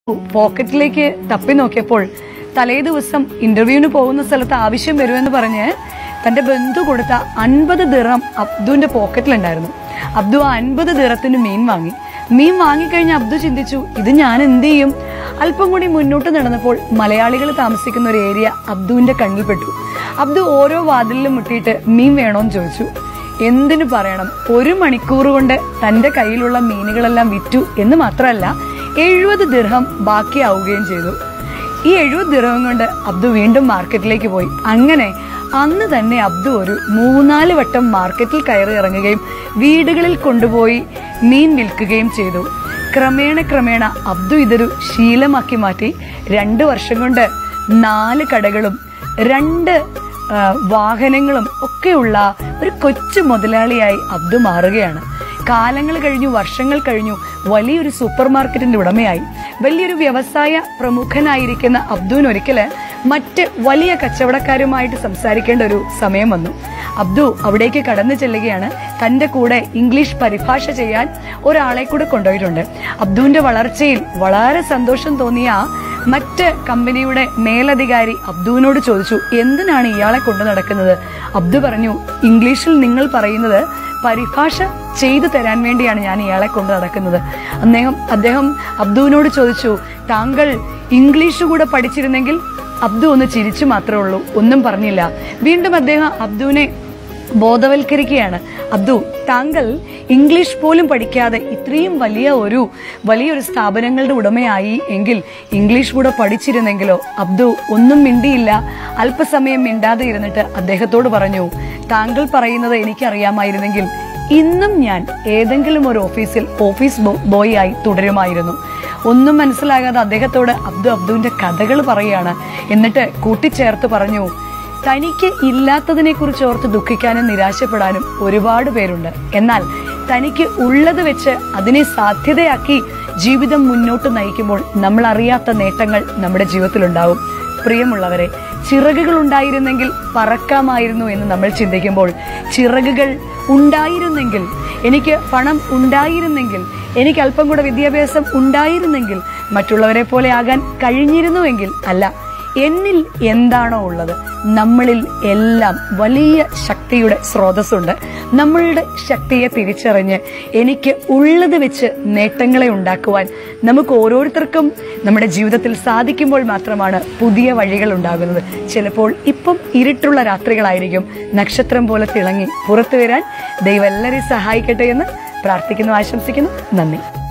പോക്കറ്റിലേക്ക് തപ്പി നോക്കിയപ്പോൾ തലേ ദിവസം ഇന്റർവ്യൂവിന് പോകുന്ന സ്ഥലത്ത് ആവശ്യം വരുമെന്ന് പറഞ്ഞ് തന്റെ ബന്ധു കൊടുത്ത അൻപത് ദിറം അബ്ദുവിന്റെ പോക്കറ്റിലുണ്ടായിരുന്നു അബ്ദു ആ അൻപത് ദിറത്തിന് മീൻ വാങ്ങി മീൻ വാങ്ങിക്കഴിഞ്ഞ് അബ്ദു ചിന്തിച്ചു ഇത് ഞാൻ എന്ത് ചെയ്യും അല്പം കൂടി മുന്നോട്ട് നടന്നപ്പോൾ മലയാളികൾ താമസിക്കുന്ന ഒരു ഏരിയ അബ്ദുവിന്റെ കണ്ണിൽപ്പെട്ടു അബ്ദു ഓരോ വാതിലിലും മുട്ടിയിട്ട് മീൻ വേണോന്ന് ചോദിച്ചു എന്തിനു പറയണം ഒരു മണിക്കൂർ കൊണ്ട് തന്റെ കയ്യിലുള്ള മീനുകളെല്ലാം വിറ്റു എന്ന് മാത്രമല്ല എഴുപത് ദിർഹം ബാക്കിയാവുകയും ചെയ്തു ഈ എഴുപത് ദിർഹം കൊണ്ട് അബ്ദു വീണ്ടും മാർക്കറ്റിലേക്ക് പോയി അങ്ങനെ അന്ന് തന്നെ അബ്ദു ഒരു മൂന്നാല് വട്ടം മാർക്കറ്റിൽ കയറി ഇറങ്ങുകയും വീടുകളിൽ കൊണ്ടുപോയി മീൻ വിൽക്കുകയും ചെയ്തു ക്രമേണ ക്രമേണ അബ്ദു ഇതൊരു ശീലമാക്കി മാറ്റി രണ്ടു വർഷം കൊണ്ട് നാല് കടകളും രണ്ട് ആ, വാഹനങ്ങളും ഒക്കെയുള്ള ഒരു കൊച്ചു മുതലാളിയായി അബ്ദു മാറുകയാണ് കാലങ്ങൾ കഴിഞ്ഞു വർഷങ്ങൾ കഴിഞ്ഞു വലിയൊരു സൂപ്പർ മാർക്കറ്റിന്റെ ഉടമയായി വലിയൊരു വ്യവസായ പ്രമുഖനായിരിക്കുന്ന അബ്ദുവിന് ഒരിക്കല് മറ്റ് വലിയ കച്ചവടക്കാരുമായിട്ട് സംസാരിക്കേണ്ട ഒരു സമയം വന്നു അബ്ദു അവിടേക്ക് കടന്നു ചെല്ലുകയാണ് തന്റെ കൂടെ ഇംഗ്ലീഷ് പരിഭാഷ ചെയ്യാൻ ഒരാളെ കൂടെ കൊണ്ടുപോയിട്ടുണ്ട് അബ്ദുവിന്റെ വളർച്ചയിൽ വളരെ സന്തോഷം തോന്നിയ മറ്റ് കമ്പനിയുടെ മേലധികാരി അബ്ദുവിനോട് ചോദിച്ചു എന്തിനാണ് ഇയാളെ കൊണ്ടു നടക്കുന്നത് അബ്ദു പറഞ്ഞു ഇംഗ്ലീഷിൽ നിങ്ങൾ പറയുന്നത് പരിഭാഷ ചെയ്തു തരാൻ വേണ്ടിയാണ് ഞാൻ ഇയാളെ കൊണ്ട് നടക്കുന്നത് അദ്ദേഹം അദ്ദേഹം അബ്ദുവിനോട് ചോദിച്ചു താങ്കൾ ഇംഗ്ലീഷ് കൂടെ പഠിച്ചിരുന്നെങ്കിൽ അബ്ദു ഒന്ന് ചിരിച്ചു മാത്രമേ ഉള്ളൂ ഒന്നും പറഞ്ഞില്ല വീണ്ടും അദ്ദേഹം അബ്ദുവിനെ ബോധവൽക്കരിക്കുകയാണ് അബ്ദു താങ്കൾ ഇംഗ്ലീഷ് പോലും പഠിക്കാതെ ഇത്രയും വലിയ ഒരു വലിയൊരു സ്ഥാപനങ്ങളുടെ ഉടമയായി എങ്കിൽ ഇംഗ്ലീഷ് കൂടെ പഠിച്ചിരുന്നെങ്കിലോ അബ്ദു ഒന്നും മിണ്ടിയില്ല അല്പസമയം മിണ്ടാതെ ഇരുന്നിട്ട് അദ്ദേഹത്തോട് പറഞ്ഞു താങ്കൾ പറയുന്നത് എനിക്കറിയാമായിരുന്നെങ്കിൽ ഇന്നും ഞാൻ ഏതെങ്കിലും ഒരു ഓഫീസിൽ ഓഫീസ് ബോ- ബോയ് ആയി തുടരുമായിരുന്നു ഒന്നും മനസ്സിലാകാതെ അദ്ദേഹത്തോട് അബ്ദു അബ്ദുവിന്റെ കഥകൾ പറയുകയാണ് എന്നിട്ട് കൂട്ടിച്ചേർത്ത് പറഞ്ഞു തനിക്ക് ഇല്ലാത്തതിനെ കുറിച്ച് ഓർത്ത് ദുഃഖിക്കാനും നിരാശപ്പെടാനും ഒരുപാട് പേരുണ്ട് എന്നാൽ തനിക്ക് ഉള്ളത് വെച്ച് അതിനെ സാധ്യതയാക്കി ജീവിതം മുന്നോട്ട് നയിക്കുമ്പോൾ നമ്മൾ അറിയാത്ത നേട്ടങ്ങൾ നമ്മുടെ ജീവിതത്തിലുണ്ടാവും പ്രിയമുള്ളവരെ ചിറകുകൾ ഉണ്ടായിരുന്നെങ്കിൽ പറക്കാമായിരുന്നു എന്ന് നമ്മൾ ചിന്തിക്കുമ്പോൾ ചിറകുകൾ ഉണ്ടായിരുന്നെങ്കിൽ എനിക്ക് പണം ഉണ്ടായിരുന്നെങ്കിൽ എനിക്ക് അല്പം കൂടെ വിദ്യാഭ്യാസം ഉണ്ടായിരുന്നെങ്കിൽ മറ്റുള്ളവരെ പോലെ ആകാൻ കഴിഞ്ഞിരുന്നുവെങ്കിൽ അല്ല എന്നിൽ എന്താണോ ഉള്ളത് നമ്മളിൽ എല്ലാം വലിയ ശക്തിയുടെ സ്രോതസ്സുണ്ട് നമ്മളുടെ ശക്തിയെ തിരിച്ചറിഞ്ഞ് എനിക്ക് ഉള്ളത് വെച്ച് നേട്ടങ്ങളെ ഉണ്ടാക്കുവാൻ നമുക്ക് ഓരോരുത്തർക്കും നമ്മുടെ ജീവിതത്തിൽ സാധിക്കുമ്പോൾ മാത്രമാണ് പുതിയ വഴികൾ ഉണ്ടാകുന്നത് ചിലപ്പോൾ ഇപ്പം ഇരുട്ടുള്ള രാത്രികളായിരിക്കും നക്ഷത്രം പോലെ തിളങ്ങി പുറത്തു വരാൻ ദൈവം എല്ലാവരെയും സഹായിക്കട്ടെ എന്ന് പ്രാർത്ഥിക്കുന്നു ആശംസിക്കുന്നു നന്ദി